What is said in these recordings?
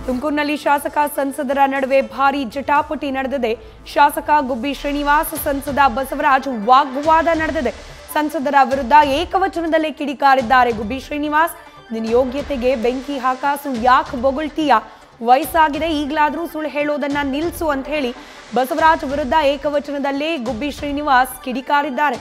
ತುಮಕೂರಿನಲ್ಲಿ ಶಾಸಕ ಸಂಸದರ ನಡುವೆ ಭಾರಿ ಜಟಾಪಟಿ ನಡೆದಿದೆ ಶಾಸಕ ಗುಬ್ಬಿ ಶ್ರೀನಿವಾಸ್ ಸಂಸದ ಬಸವರಾಜ್ ವಾಗ್ವಾದ ನಡೆದಿದೆ ಸಂಸದರ ವಿರುದ್ಧ ಏಕವಚನದಲ್ಲೇ ಕಿಡಿಕಾರಿದ್ದಾರೆ ಗುಬ್ಬಿ ಶ್ರೀನಿವಾಸ್ ನಿನ್ನ ಯೋಗ್ಯತೆಗೆ ಬೆಂಕಿ ಹಾಕಾಸು ಯಾಕೆ ಬೊಗಳ್ತೀಯ ವಯಸ್ಸಾಗಿದೆ ಈಗಲಾದರೂ ಸುಳ್ಳು ಹೇಳೋದನ್ನ ನಿಲ್ಸು ಅಂತ ಹೇಳಿ ಬಸವರಾಜ್ ವಿರುದ್ಧ ಏಕವಚನದಲ್ಲೇ ಗುಬ್ಬಿ ಶ್ರೀನಿವಾಸ್ ಕಿಡಿಕಾರಿದ್ದಾರೆ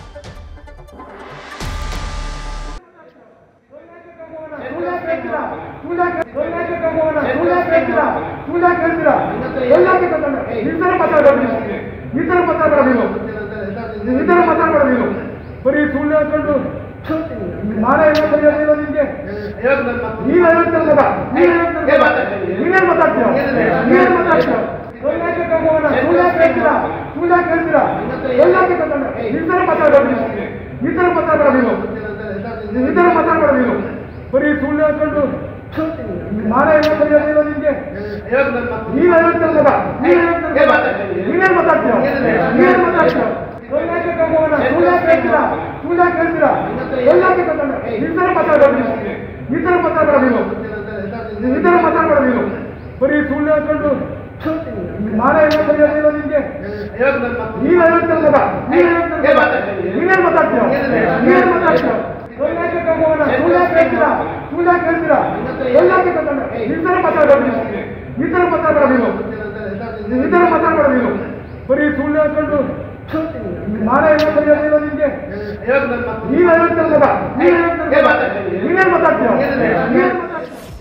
ಬರೀ ಸುಳ್ಳು ಹೇಳ್ಕೊಂಡು ಮಾನ ಎಲ್ಲ ಬರೆಯೋದಿಲ್ಲ ನಿನ್ಗೆ ನೀವ್ ಹೇಳ್ತಾರೆ ಮಗ ನೀವ್ ಹೇಳ್ತಾರೆ ನೀವೇನ್ ಮಾತಾಡ್ತೀರ ನೀವೇನ್ ಮಾತಾಡ್ತೀರ ಸುಳ್ಳಾಕೆ ತಗೋಣ ಸುಳ್ಳಾಕೆ ಹೇಳ್ತೀರಾ ಸುಳ್ಳಾಕೆ ಹೇಳ್ತೀರಾ ಎಲ್ಲಾಕೆ ತಗೊಂಡ ಈ ತರ ಮಾತಾಡೋದು ನೀವು ಈ ತರ ಮಾತಾಡೋದು ನೀವು ಈ ತರ ಮಾತಾಡೋದು ನೀವು ಬರೀ ಸುಳ್ಳು ಹೇಳ್ಕೊಂಡು ಮಾನ ಎಲ್ಲ ಬರೆಯೋದಿಲ್ಲ ನಿನ್ಗೆ ನೀವ್ ಹೇಳ್ತಾರೆ ಮಗ ನೀವ್ ಹೇಳ್ತಾರೆ ನೀವೇನ್ ಮಾತಾಡ್ತೀರ ನೀವೇನ್ ಮಾತಾಡ್ತೀರ ಸುಳ್ಳಾಕೆ ತಗೋಣ ಸುಳ್ಳಾಕೆ ಹೇಳ್ತೀರಾ ಸುಳ್ಳಾಕೆ ಹೇಳ್ತೀರಾ ಎಲ್ಲಾಕೆ ತಗೊಂಡ ಈ ತರ ಮಾತಾಡೋದು ನೀವು ಈ ತರ ಮಾತಾಡೋದು ನೀವು ಈ ತರ ಮಾತಾಡೋದು ನೀವು ಬರೀ ಸುಳ್ಳು ಹೇಳ್ಕೊಂಡು ಮಾನ ಎಲ್ಲ ಬರೆಯೋದಿಲ್ಲ ನಿನ್ಗೆ ನೀವ್ ಹೇಳ್ತಾರೆ ಮಗ ನೀವ್ ಹೇಳ್ತಾರೆ ನೀವೇನ್ ಮಾತಾಡ್ತೀರ ನೀವೇನ್ ಮಾತಾಡ್ತೀರ ಸುಳ್ಳಾಕೆ ತಗೋಣ ಸುಳ್ಳಾಕೆ ಹೇಳ್ತೀರಾ ಸುಳ್ಳಾಕೆ ಹೇಳ್ತೀರಾ ಎಲ್ಲಾಕೆ ತಗೊಂಡ ಈ ತರ ಮಾತಾಡೋದು ನೀವು ಈ ತರ ಮಾತಾಡೋದು ನೀವು ಈ ತರ ಮಾತಾಡೋದು ನೀವು ಬರೀ ಸುಳ್ಳು ಹೇಳ್ಕೊಂಡು ಮಾನ ಎಲ್ಲ ಬರೆಯೋದಿಲ್ಲ ನಿನ್ಗೆ ನೀವ್ ಹೇಳ್ತಾರೆ ಮಗ ನೀವ್ ಹೇಳ್ತಾರೆ ನೀವೇನ್ ಮಾತಾಡ್ತೀರ ನೀವೇನ್ ಮಾತಾಡ್ತೀರ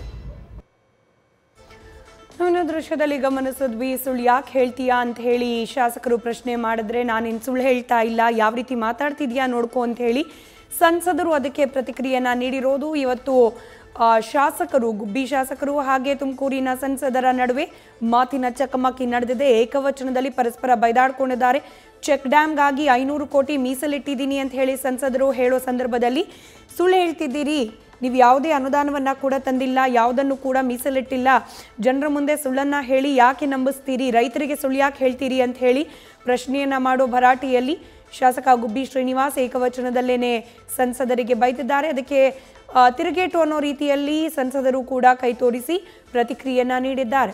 ನಾವಿನ್ನು ದೃಶ್ಯದಲ್ಲಿ ಗಮನಿಸಿದ್ವಿ ಸುಳ್ಳು ಯಾಕೆ ಹೇಳ್ತೀಯಾ ಅಂತ ಹೇಳಿ ಶಾಸಕರು ಪ್ರಶ್ನೆ ಮಾಡಿದ್ರೆ ನಾನಿನ್ ಸುಳ್ಳು ಹೇಳ್ತಾ ಇಲ್ಲ ಯಾವ ರೀತಿ ಮಾತಾಡ್ತಿದ್ಯಾ ನೋಡ್ಕೊ ಅಂತ ಹೇಳಿ ಸಂಸದರು ಅದಕ್ಕೆ ಪ್ರತಿಕ್ರಿಯೆಯನ್ನ ನೀಡಿರೋದು ಇವತ್ತು ಆ, ಶಾಸಕರು ಗುಬ್ಬಿ ಶಾಸಕರು ಹಾಗೆ ತುಮಕೂರಿನ ಸಂಸದರ ನಡುವೆ ಮಾತಿನ ಚಕಮಕಿ ನಡೆದಿದೆ ಏಕವಚನದಲ್ಲಿ ಪರಸ್ಪರ ಬೈದಾಡ್ಕೊಂಡಿದ್ದಾರೆ ಚೆಕ್ ಡ್ಯಾಮ್ಗಾಗಿ ಐನೂರು ಕೋಟಿ ಮೀಸಲಿಟ್ಟಿದ್ದೀನಿ ಅಂತ ಹೇಳಿ ಸಂಸದರು ಹೇಳೋ ಸಂದರ್ಭದಲ್ಲಿ ಸುಳ್ಳು ಹೇಳ್ತಿದ್ದೀರಿ ನೀವು ಯಾವುದೇ ಅನುದಾನವನ್ನ ಕೂಡ ತಂದಿಲ್ಲ ಯಾವುದನ್ನು ಕೂಡ ಮೀಸಲಿಟ್ಟಿಲ್ಲ ಜನರ ಮುಂದೆ ಸುಳ್ಳನ್ನ ಹೇಳಿ ಯಾಕೆ ನಂಬಿಸ್ತೀರಿ ರೈತರಿಗೆ ಸುಳ್ಳು ಯಾಕೆ ಹೇಳ್ತೀರಿ ಅಂತ ಹೇಳಿ ಪ್ರಶ್ನೆಯನ್ನ ಮಾಡೋ ಭರಾಟೆಯಲ್ಲಿ ಶಾಸಕ ಗುಬ್ಬಿ ಶ್ರೀನಿವಾಸ್ ಏಕವಚನದಲ್ಲೇನೆ ಸಂಸದರಿಗೆ ಬೈದಿದ್ದಾರೆ ಅದಕ್ಕೆ ಆ, ತಿರುಗೇಟು ಅನ್ನೋ ರೀತಿಯಲ್ಲಿ ಸಂಸದರು ಕೂಡ ಕೈ ತೋರಿಸಿ ಪ್ರತಿಕ್ರಿಯೆಯನ್ನ ನೀಡಿದ್ದಾರೆ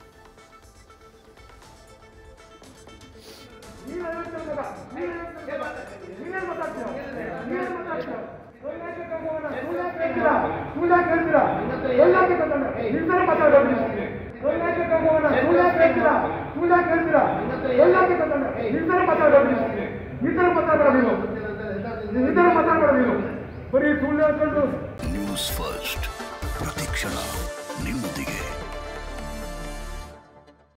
ಸುಳ್ಳಾಕೆ ಹೇಳ್ತೀರಾ ಎಲ್ಲಾಕೆ ತಗೊಂಡ ಈ ತರ ಮಾತಾಡೋದು ನೀವು ಸುಳ್ಳಾಕೆ ತಗೋಣ ಸುಳ್ಳಾಕೆ ಹೇಳ್ತೀರಾ ಸುಳ್ಳಾಕೆ ಹೇಳ್ತೀರಾ ಎಲ್ಲಾಕೆ ತಗೊಂಡ ಈ ತರ ಮಾತಾಡೋದು ನೀವು ಈ ತರ ಮಾತಾಡೋದು ನೀವು ಈ ತರ ಮಾತಾಡೋದು ನೀವು ಬರೀ ಸುಳ್ಳು ಹೇಳ್ಕೊಂಡು ನ್ಯೂಸ್ ಫಸ್ಟ್ ಪ್ರತಿಕ್ಷಣ ನಿಮ್ಮೊಂದಿಗೆ